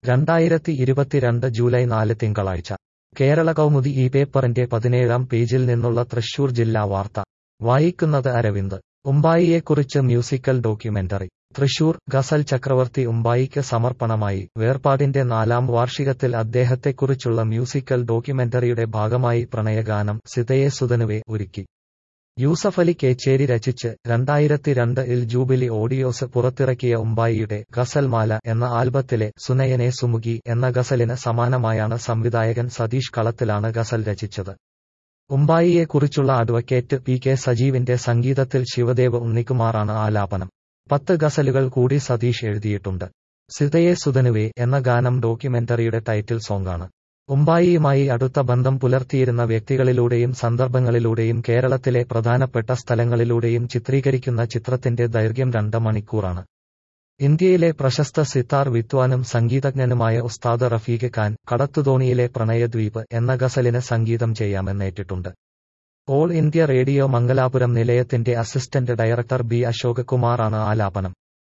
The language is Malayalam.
രണ്ടായിരത്തി ഇരുപത്തിരണ്ട് ജൂലൈ നാല് തിങ്കളാഴ്ച കേരള കൗമുദി ഈ പേപ്പറിന്റെ പതിനേഴാം പേജിൽ നിന്നുള്ള തൃശൂർ ജില്ലാ വാർത്ത വായിക്കുന്നത് അരവിന്ദ് ഉമ്പായിയെക്കുറിച്ച് മ്യൂസിക്കൽ ഡോക്യുമെന്ററി തൃശൂർ ഗസൽ ചക്രവർത്തി ഉമ്പായിക്ക് സമർപ്പണമായി വേർപാടിന്റെ നാലാം വാർഷികത്തിൽ അദ്ദേഹത്തെക്കുറിച്ചുള്ള മ്യൂസിക്കൽ ഡോക്യുമെന്ററിയുടെ ഭാഗമായി പ്രണയഗാനം സിതയെ സുതനുവെ ഒരുക്കി യൂസഫലി കേച്ചേരി രചിച്ച് രണ്ടായിരത്തി രണ്ട് ഇൽ ജൂബിലി ഓഡിയോസ് പുറത്തിറക്കിയ ഉമ്പായിയുടെ ഗസൽമാല എന്ന ആൽബത്തിലെ സുനയനെ സുമുഖി എന്ന ഗസലിന് സമാനമായാണ് സംവിധായകൻ സതീഷ് കളത്തിലാണ് ഗസൽ രചിച്ചത് ഉമ്പായിയെക്കുറിച്ചുള്ള അഡ്വക്കേറ്റ് പി കെ സജീവിന്റെ സംഗീതത്തിൽ ശിവദേവ് ഉണ്ണിക്കുമാറാണ് ആലാപനം പത്ത് ഗസലുകൾ കൂടി സതീഷ് എഴുതിയിട്ടുണ്ട് സിതയെ സുതനുവേ എന്ന ഗാനം ഡോക്യുമെന്ററിയുടെ ടൈറ്റിൽ സോങ്ങാണ് ഉമ്പായിയുമായി അടുത്ത ബന്ധം പുലർത്തിയിരുന്ന വ്യക്തികളിലൂടെയും സന്ദർഭങ്ങളിലൂടെയും കേരളത്തിലെ പ്രധാനപ്പെട്ട സ്ഥലങ്ങളിലൂടെയും ചിത്രീകരിക്കുന്ന ചിത്രത്തിന്റെ ദൈർഘ്യം രണ്ട് മണിക്കൂറാണ് ഇന്ത്യയിലെ പ്രശസ്ത സിത്താർ വിദ്വാനും സംഗീതജ്ഞനുമായ ഉസ്താദ് റഫീഖ് ഖാൻ കടത്തുതോണിയിലെ പ്രണയദ്വീപ് എന്ന ഗസലിന് സംഗീതം ചെയ്യാമെന്നേറ്റിട്ടുണ്ട് ഓൾ ഇന്ത്യ റേഡിയോ മംഗലാപുരം നിലയത്തിന്റെ അസിസ്റ്റന്റ് ഡയറക്ടർ ബി അശോക് കുമാറാണ് ആലാപനം